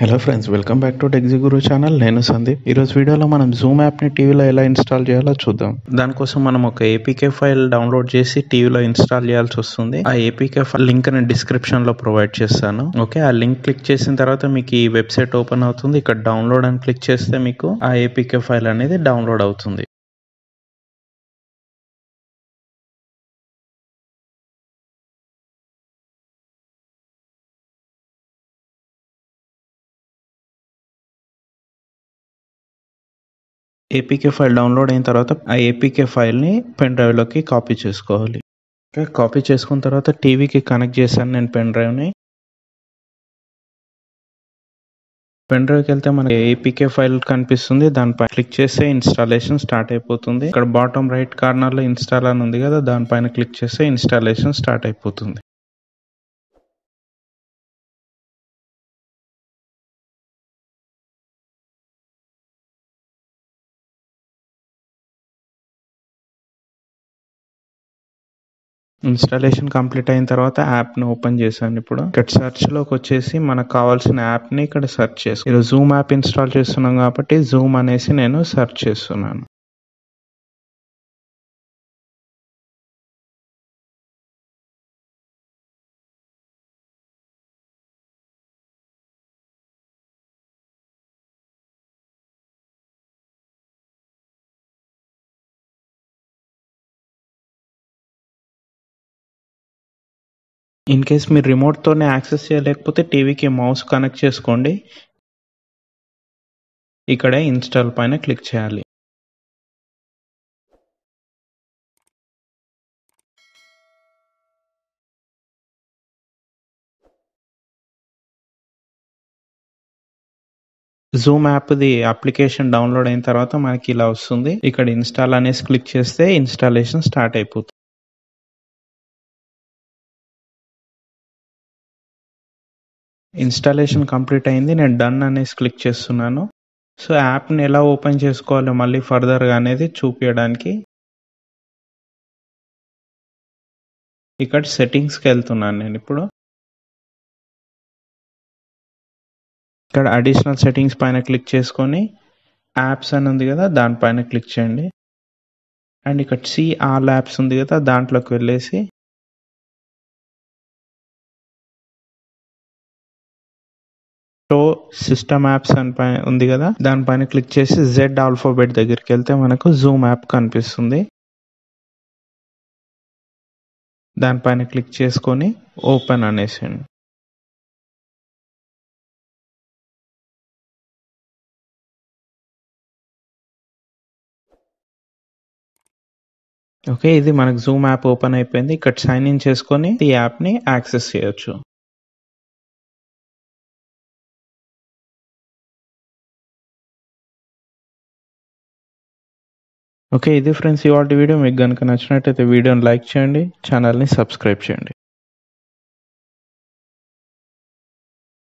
hello friends welcome back to టెక్జీ గురు channel నేను సందీప్ ఈ రోజు వీడియోలో మనం జూమ్ యాప్ ని టీవీలో ఎలా ఇన్స్టాల్ చేయాలో చూద్దాం దానికోసం మనం ఒక ఏపీకే ఫైల్ డౌన్లోడ్ చేసి టీవీలో ఇన్స్టాల్ చేయాల్సి వస్తుంది ఆ ఏపీకే ఫైల్ లింక్ నేను డిస్క్రిప్షన్ లో ప్రొవైడ్ చేస్తాను ఓకే ఆ లింక్ క్లిక్ చేసిన తర్వాత మీకు ఈ వెబ్సైట్ ఓపెన్ అవుతుంది ఇక్కడ డౌన్లోడ్ అని క్లిక్ చేస్తే మీకు ఆ ఏపీకే ఫైల్ అనేది డౌన్లోడ్ అవుతుంది ఏపీకే ఫైల్ డౌన్లోడ్ అయిన తర్వాత ఆ ఏపీకే ఫైల్ని పెన్ డ్రైవ్లోకి కాపీ చేసుకోవాలి ఓకే కాపీ చేసుకున్న తర్వాత టీవీకి కనెక్ట్ చేశాను నేను పెన్ డ్రైవ్ని పెన్ డ్రైవ్కి వెళ్తే మనకి ఏపీకే ఫైల్ కనిపిస్తుంది దానిపై క్లిక్ చేస్తే ఇన్స్టాలేషన్ స్టార్ట్ అయిపోతుంది ఇక్కడ బాటమ్ రైట్ కార్నర్లో ఇన్స్టాల్ అని ఉంది కదా దానిపైన క్లిక్ చేస్తే ఇన్స్టాలేషన్ స్టార్ట్ అయిపోతుంది ఇన్స్టాలేషన్ కంప్లీట్ అయిన తర్వాత యాప్ని ఓపెన్ చేశాను ఇప్పుడు ఇక్కడ సెర్చ్లోకి వచ్చేసి మనకు కావాల్సిన యాప్ని ఇక్కడ సెర్చ్ చేసి ఈరోజు జూమ్ యాప్ ఇన్స్టాల్ చేస్తున్నాం కాబట్టి జూమ్ అనేసి నేను సెర్చ్ చేస్తున్నాను ఇన్ కేస్ మీరు రిమోట్తోనే యాక్సెస్ చేయలేకపోతే టీవీకి మౌస్ కనెక్ట్ చేసుకోండి ఇక్కడ ఇన్స్టాల్ పైన క్లిక్ చేయాలి జూమ్ యాప్ది అప్లికేషన్ డౌన్లోడ్ అయిన తర్వాత మనకి ఇలా వస్తుంది ఇక్కడ ఇన్స్టాల్ అనేసి క్లిక్ చేస్తే ఇన్స్టాలేషన్ స్టార్ట్ అయిపోతుంది ఇన్స్టాలేషన్ కంప్లీట్ అయింది నేను డన్ అనేసి క్లిక్ చేస్తున్నాను సో యాప్ని ఎలా ఓపెన్ చేసుకోవాలో మళ్ళీ ఫర్దర్గా అనేది చూపించడానికి ఇక్కడ సెట్టింగ్స్కి వెళ్తున్నాను నేను ఇప్పుడు ఇక్కడ అడిషనల్ సెట్టింగ్స్ పైన క్లిక్ చేసుకొని యాప్స్ అని ఉంది కదా దానిపైన క్లిక్ చేయండి అండ్ ఇక్కడ సి ఆల్ యాప్స్ ఉంది కదా దాంట్లోకి వెళ్ళేసి షో సిస్టమ్ యాప్స్ అని పైన ఉంది కదా దానిపైన క్లిక్ చేసి జెడ్ ఆల్ఫాబెట్ దగ్గరికి వెళ్తే మనకు జూమ్ యాప్ కనిపిస్తుంది దానిపైన క్లిక్ చేసుకొని ఓపెన్ అనేసండి ఓకే ఇది మనకు జూమ్ యాప్ ఓపెన్ అయిపోయింది ఇక్కడ సైన్ ఇన్ చేసుకొని ఈ యాప్ని యాక్సెస్ చేయొచ్చు ఓకే ఇది ఫ్రెండ్స్ ఇవాళ వీడియో మీకు కనుక నచ్చినట్టయితే వీడియోని లైక్ చేయండి ఛానల్ని సబ్స్క్రైబ్ చేయండి